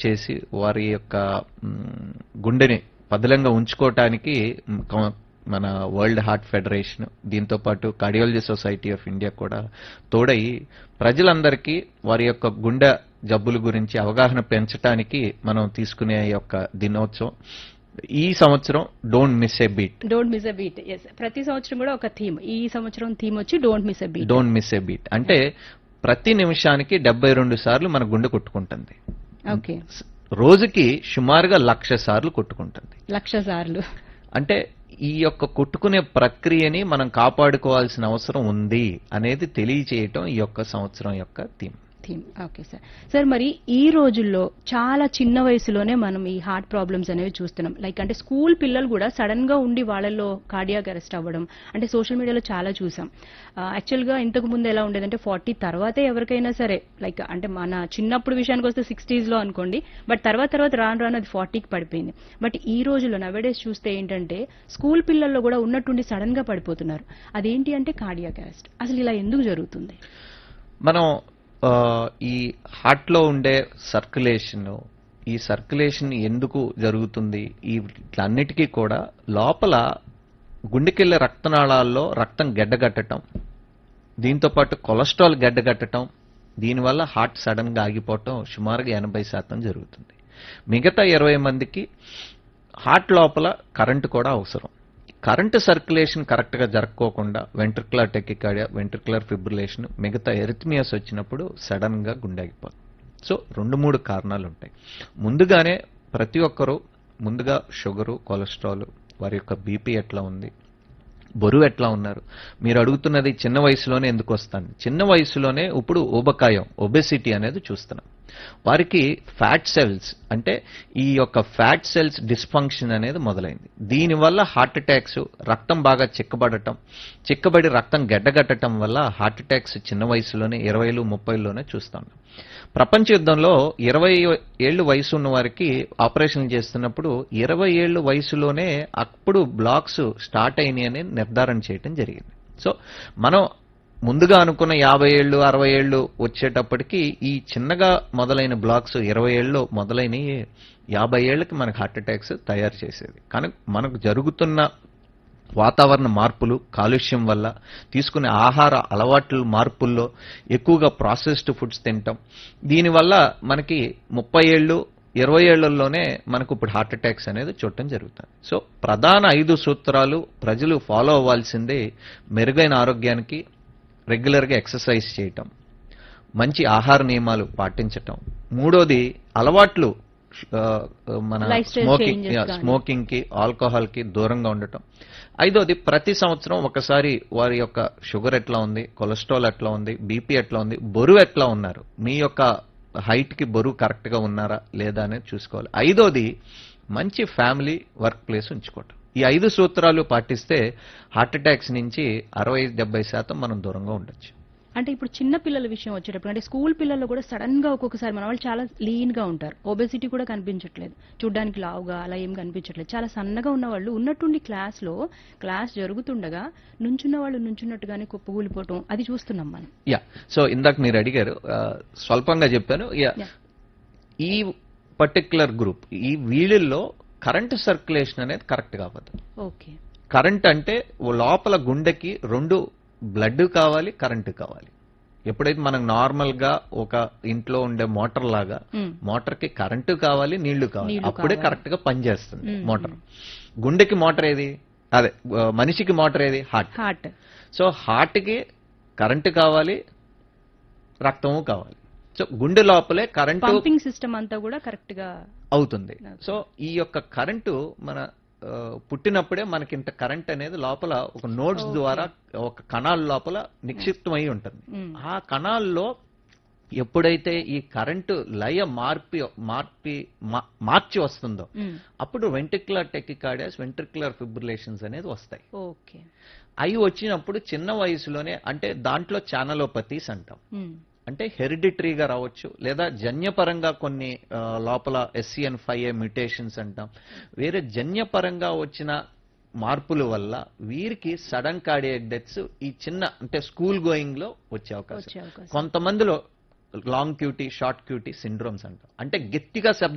చేసి వారి యొక్క మ్, గుండెని పదిలంగా ఉంచుకోవటానికి మ్, కౌ- మన వరల్డ్ హార్ట్ ఫెడరేషన్ దీంతో పాటు కార్డియాలజీ సొసైటీ ఆఫ్ ఇండియా కూడా తోడై ప్రజలందరికీ వారి యొక్క గుండె జబ్బుల గురించి అవగాహన పెంచడానికి మనం తీసుకునే ఈ యొక్క దినోత్సవం ఈ సంవత్సరం don't miss a beat don't miss a beat yes ప్రతి సంవత్సరం కూడా ఒక థీమ్ ఈ సంవత్సరం థీమ్ వచ్చి don't miss a beat don't miss a beat అంటే ప్రతి నిమిషానికి డెబ్బై రెండు సార్లు మన గుండె కొట్టుకుంటుంది ఓకే రోజుకి సుమారుగా లక్ష సార్లు కొట్టుకుంటుంది లక్ష సార్లు అంటే ఈ యొక్క కొట్టుకునే ప్రక్రియని మనం కాపాడుకోవాల్సిన అవసరం ఉంది అనేది తెలియచేయటం ఈ యొక్క సంవత్సరం యొక్క theme theme okay sir sir మరి ఈ రోజుల్లో చాలా చిన్న వయసులోనే మనం ఈ హార్ట్ ప్రాబ్లమ్స్ అనేవి చూస్తున్నాం లైక్ అంటే స్కూల్ పిల్లలు కూడా సడన్ గా ఉండి వాళ్ళల్లో కార్డియాక్ అరెస్ట్ అవ్వడం అంటే సోషల్ మీడియాలో చాలా చూసాం యాక్చువల్ గా ఇంతకు ముందు ఎలా ఉండేదంటే ఫార్టీ తర్వాతే ఎవరికైనా సరే లైక్ అంటే మన చిన్నప్పుడు విషయానికి వస్తే సిక్స్టీస్ లో అనుకోండి బట్ తర్వాత తర్వాత రాను రాను అది ఫార్టీకి పడిపోయింది బట్ ఈ రోజుల్లో నవడేస్ చూస్తే ఏంటంటే స్కూల్ పిల్లల్లో కూడా ఉన్నట్టుండి సడన్ గా పడిపోతున్నారు అదేంటి అంటే కార్డియాక్ అరెస్ట్ అసలు ఇలా ఎందుకు జరుగుతుంది మనం ఆ, ఈ హార్ట్ లో ఉండే సర్క్యులేషన్ ఈ సర్క్యులేషన్ ఎందుకు జరుగుతుంది ఈ వీటన్నిటికీ కూడా లోపల గుండెకెళ్ళే రక్తనాళాల్లో రక్తం గడ్డగట్టడం దీంతో పాటు కొలెస్ట్రాల్ గడ్డగట్టడం దీనివల్ల హార్ట్ సడన్ గా ఆగిపోవటం సుమారుగా ఎనభై శాతం జరుగుతుంది మిగతా ఇరవై మందికి హార్ట్ లోపల కరెంటు కూడా అవసరం కరెంటు సర్క్యులేషన్ కరెక్ట్ గా జరగకోకుండా వెంట్రికులర్ టెకికార్డియా వెంట్రికులర్ ఫిబ్రిలేషన్ మిగతా ఎరిథమియాస్ వచ్చినప్పుడు సడన్ గా గుండె ఆగిపోతుంది సో రెండు మూడు కారణాలు ఉంటాయి ముందుగానే ప్రతి ఒక్కరూ ముందుగా షుగరు కొలెస్ట్రాల్ వారి యొక్క బీపీ ఎట్లా ఉంది బరువు ఎట్లా ఉన్నారు మీరు అడుగుతున్నది చిన్న వయసులోనే ఎందుకు వస్తాను చిన్న వయసులోనే ఇప్పుడు ఊబకాయం ఒబెసిటీ అనేది చూస్తున్నాం వారికి ఫ్యాట్ సెల్స్ అంటే ఈ యొక్క ఫ్యాట్ సెల్స్ డిస్ఫంక్షన్ అనేది మొదలైంది దీనివల్ల హార్ట్ అటాక్స్ రక్తం బాగా చిక్కబడటం చిక్కబడి రక్తం గడ్డగట్టడం వల్ల హార్ట్ అటాక్స్ చిన్న వయసులోనే ఇరవైలు ముప్పైలోనే చూస్తాం ప్రపంచ యుద్ధంలో ఇరవై ఏళ్ళు వయసు ఉన్న వారికి ఆపరేషన్ చేస్తున్నప్పుడు ఇరవై ఏళ్ళు వయసులోనే అప్పుడు బ్లాక్స్ స్టార్ట్ అయినాయి అని నిర్ధారణ చేయటం జరిగింది సో మనం ముందుగా అనుకున్న యాభై ఏళ్ళు అరవై ఏళ్ళు వచ్చేటప్పటికి ఈ చిన్నగా మొదలైన బ్లాక్స్ ఇరవై ఏళ్ళు మొదలైనవి యాభై ఏళ్ళకి మనకు హార్ట్ అటాక్స్ తయారు చేసేది కానీ మనకు జరుగుతున్న వాతావరణ మార్పులు కాలుష్యం వల్ల తీసుకునే ఆహార అలవాట్ల మార్పుల్లో ఎక్కువగా ప్రాసెస్డ్ ఫుడ్స్ తింటాం దీనివల్ల మనకి ముప్పై ఏళ్ళు ఇరవై ఏళ్లలోనే మనకు ఇప్పుడు హార్ట్ అటాక్స్ అనేది చూడటం జరుగుతుంది సో ప్రధాన ఐదు సూత్రాలు ప్రజలు ఫాలో అవ్వాల్సిందే మెరుగైన ఆరోగ్యానికి రెగ్యులర్గా ఎక్సర్సైజ్ చేయటం మంచి ఆహార నియమాలు పాటించటం మూడోది అలవాట్లు ఆ, మన Lifestyle స్మోకింగ్ changes గాని. స్మోకింగ్ కి ఆల్కహాల్ కి దూరంగా ఉండటం ఐదోది ప్రతి సంవత్సరం ఒకసారి వారి యొక్క షుగర్ ఎట్లా ఉంది కొలెస్ట్రాల్ ఎట్లా ఉంది బీపీ ఎట్లా ఉంది బరువు ఎట్లా ఉన్నారు మీ యొక్క హైట్ కి బరువు కరెక్ట్ గా ఉన్నారా లేదా అనేది చూసుకోవాలి ఐదోది మంచి ఫ్యామిలీ వర్క్ ప్లేస్ ఉంచుకోవటం ఈ ఐదు సూత్రాలు పాటిస్తే హార్ట్ అటాక్స్ నుంచి అరవై డెబ్బై శాతం మనం దూరంగా ఉండొచ్చు అంటే ఇప్పుడు చిన్న పిల్లల విషయం వచ్చేటప్పుడు అంటే స్కూల్ పిల్లల్లో కూడా సడన్ గా ఒక్కొక్కసారి మన వాళ్ళు చాలా లీన్ గా ఉంటారు ఒబెసిటీ కూడా కనిపించట్లేదు చూడ్డానికి లావుగా అలా ఏం కనిపించట్లేదు చాలా సన్నగా ఉన్న వాళ్ళు ఉన్నట్టుండి క్లాస్ లో క్లాస్ జరుగుతుండగా నుంచున్న వాళ్ళు నుంచున్నట్టుగానే కుప్పగూలిపోవటం అది చూస్తున్నాం మనం యా సో ఇందాక మీరు అడిగారు ఆ, స్వల్పంగా చెప్పాను యా Yeah. ఈ పర్టికులర్ గ్రూప్ ఈ వీళ్ళల్లో కరెంట్ సర్క్యులేషన్ అనేది కరెక్ట్ కావద్దు ఓకే కరెంట్ అంటే ఓ లోపల గుండెకి రెండు బ్లడ్ కావాలి కరెంట్ కావాలి ఎప్పుడైతే మనకు నార్మల్ గా ఒక ఇంట్లో ఉండే మోటార్ లాగా మ్మ్. మోటార్ కి కరెంటు కావాలి నీళ్లు కావాలి నీళ్లు అప్పుడే కావాలి. కరెక్ట్ గా పనిచేస్తుంది మ్మ్. మోటార్ గుండెకి మోటార్ ఏది అదే ఆ, మనిషికి మోటార్ ఏది హార్ట్ హార్ట్ సో హార్ట్ కి కరెంటు కావాలి రక్తము కావాలి సో గుండె లోపలే కరెంటు పంపింగ్ సిస్టమ్ అంతా కూడా కరెక్ట్ గా అవుతుంది సో ఈ యొక్క కరెంటు మన ఆ, పుట్టినప్పుడే మనకి ఇంత కరెంట్ అనేది లోపల ఒక నోట్స్ ద్వారా ఒక కణాల లోపల నిక్షిప్తమై ఉంటుంది మ్మ్. ఆ కణాల్లో ఎప్పుడైతే ఈ కరెంటు లయ మార్పి మార్పి మా- మార్చి వస్తుందో మ్మ్. అప్పుడు వెంట్రికులర్ టెకికార్డియాస్ వెంట్రికులర్ ఫిబ్రిలేషన్స్ అనేది వస్తాయి ఓకే అవి వచ్చినప్పుడు చిన్న వయసులోనే అంటే దాంట్లో ఛానలోపతీస్ అంటాం మ్మ్. అంటే హెరిడిటరీగా రావచ్చు లేదా జన్యపరంగా కొన్ని ఆ, లోపల ఎస్సీఎన్ ఫైవ్ ఏ మ్యూటేషన్స్ అంటాం వేరే జన్యపరంగా వచ్చిన మార్పుల వల్ల వీరికి సడన్ కార్డియాక్ డెత్స్ ఈ చిన్న అంటే స్కూల్ గోయింగ్ లో వచ్చే అవకాశం వచ్చే అవకాశం కొంతమందిలో long QT short QT syndromes అంటాం అంటే గట్టిగా శబ్దం